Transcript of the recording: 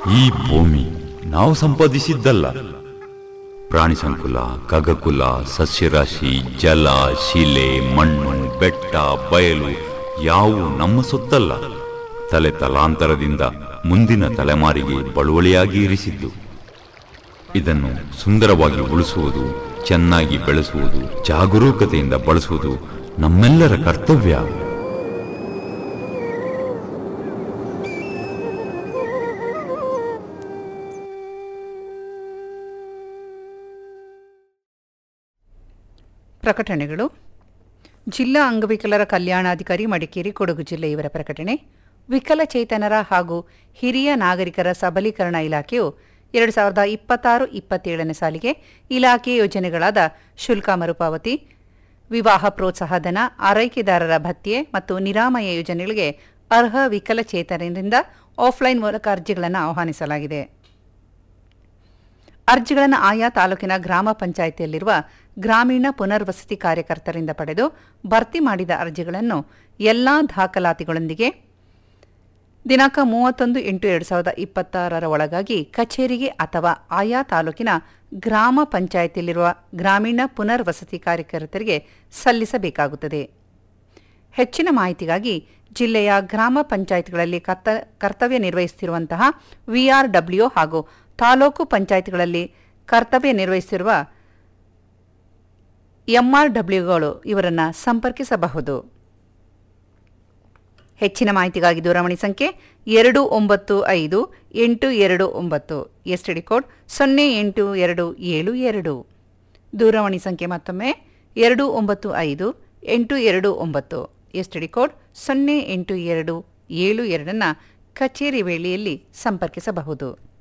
ಈ ಭೂಮಿ ನಾವು ಸಂಪಾದಿಸಿದ್ದಲ್ಲ ಪ್ರಾಣಿ ಸಂಕುಲ ಖಗಕುಲ ಸಸ್ಯರಾಶಿ ಜಲ ಶಿಲೆ ಮಣ್ಣು ಬೆಟ್ಟ ಬಯಲು ಯಾವು ನಮ್ಮ ಸೊತ್ತಲ್ಲ ತಲೆ ತಲಾಂತರದಿಂದ ಮುಂದಿನ ತಲೆಮಾರಿಗೆ ಬಳುವಳಿಯಾಗಿ ಇರಿಸಿದ್ದು ಇದನ್ನು ಸುಂದರವಾಗಿ ಉಳಿಸುವುದು ಚೆನ್ನಾಗಿ ಬೆಳೆಸುವುದು ಜಾಗರೂಕತೆಯಿಂದ ಬಳಸುವುದು ನಮ್ಮೆಲ್ಲರ ಕರ್ತವ್ಯ ಪ್ರಕಟಣೆಗಳು ಜಿಲ್ಲಾ ಅಂಗವಿಕಲರ ಕಲ್ಯಾಣಾಧಿಕಾರಿ ಮಡಿಕೇರಿ ಕೊಡಗು ಜಿಲ್ಲೆ ಇವರ ಪ್ರಕಟಣೆ ವಿಕಲಚೇತನರ ಹಾಗೂ ಹಿರಿಯ ನಾಗರಿಕರ ಸಬಲೀಕರಣ ಇಲಾಖೆಯು ಎರಡು ಸಾವಿರದ ಇಪ್ಪತ್ತಾರು ಇಪ್ಪತ್ತೇಳನೇ ಸಾಲಿಗೆ ಇಲಾಖೆ ಯೋಜನೆಗಳಾದ ಶುಲ್ಕ ಮರುಪಾವತಿ ವಿವಾಹ ಪ್ರೋತ್ಸಾಹಧನ ಆರೈಕೆದಾರರ ಭತ್ಯೆ ಮತ್ತು ನಿರಾಮಯ ಯೋಜನೆಗಳಿಗೆ ಅರ್ಹ ವಿಕಲಚೇತನರಿಂದ ಆಫ್ಲೈನ್ ಮೂಲಕ ಅರ್ಜಿಗಳನ್ನು ಆಹ್ವಾನಿಸಲಾಗಿದೆ ಅರ್ಜಿಗಳನ್ನು ಆಯಾ ತಾಲೂಕಿನ ಗ್ರಾಮ ಪಂಚಾಯಿತಿಯಲ್ಲಿರುವ ಗ್ರಾಮೀಣ ಪುನರ್ವಸತಿ ಕಾರ್ಯಕರ್ತರಿಂದ ಪಡೆದು ಭರ್ತಿ ಮಾಡಿದ ಅರ್ಜಿಗಳನ್ನು ಎಲ್ಲಾ ದಾಖಲಾತಿಗಳೊಂದಿಗೆ ದಿನಾಂಕ ಮೂವತ್ತೊಂದು ಎಂಟು ಎರಡು ಸಾವಿರದ ಇಪ್ಪತ್ತಾರರ ಒಳಗಾಗಿ ಕಚೇರಿಗೆ ಅಥವಾ ಆಯಾ ತಾಲೂಕಿನ ಗ್ರಾಮ ಪಂಚಾಯಿತಿಯಲ್ಲಿರುವ ಗ್ರಾಮೀಣ ಪುನರ್ವಸತಿ ಕಾರ್ಯಕರ್ತರಿಗೆ ಸಲ್ಲಿಸಬೇಕಾಗುತ್ತದೆ ಹೆಚ್ಚಿನ ಮಾಹಿತಿಗಾಗಿ ಜಿಲ್ಲೆಯ ಗ್ರಾಮ ಪಂಚಾಯತ್ಗಳಲ್ಲಿ ಕರ್ತ ಕರ್ತವ್ಯ ನಿರ್ವಹಿಸುತ್ತಿರುವಂತಹ ವಿಆರ್ಡಬ್ಲ್ಯೂ ಹಾಗೂ ತಾಲೂಕು ಪಂಚಾಯತ್ಗಳಲ್ಲಿ ಕರ್ತವ್ಯ ನಿರ್ವಹಿಸುತ್ತಿರುವ ಎಂಆರ್ಡಬ್ಲ್ಯೂಗಳು ಇವರನ್ನು ಸಂಪರ್ಕಿಸಬಹುದು ಹೆಚ್ಚಿನ ಮಾಹಿತಿಗಾಗಿ ದೂರವಾಣಿ ಸಂಖ್ಯೆ ಎರಡು ಒಂಬತ್ತು ಐದು ಎಂಟು ಎರಡು ಒಂಬತ್ತು ಎಸ್ಟಿಡಿ ಕೋಡ್ ಸೊನ್ನೆ ಎಂಟು ಎರಡು ಏಳು ಎರಡು ದೂರವಾಣಿ ಸಂಖ್ಯೆ ಮತ್ತೊಮ್ಮೆ ಎರಡು ಒಂಬತ್ತು ಐದು ಎಂಟು ಎರಡು ಒಂಬತ್ತು ಎಸ್ಟಿಡಿ ಕೋಡ್ ಸೊನ್ನೆ ಎಂಟು ಎರಡು ಏಳು ಎರಡನ್ನು ಕಚೇರಿ ವೇಳೆಯಲ್ಲಿ ಸಂಪರ್ಕಿಸಬಹುದು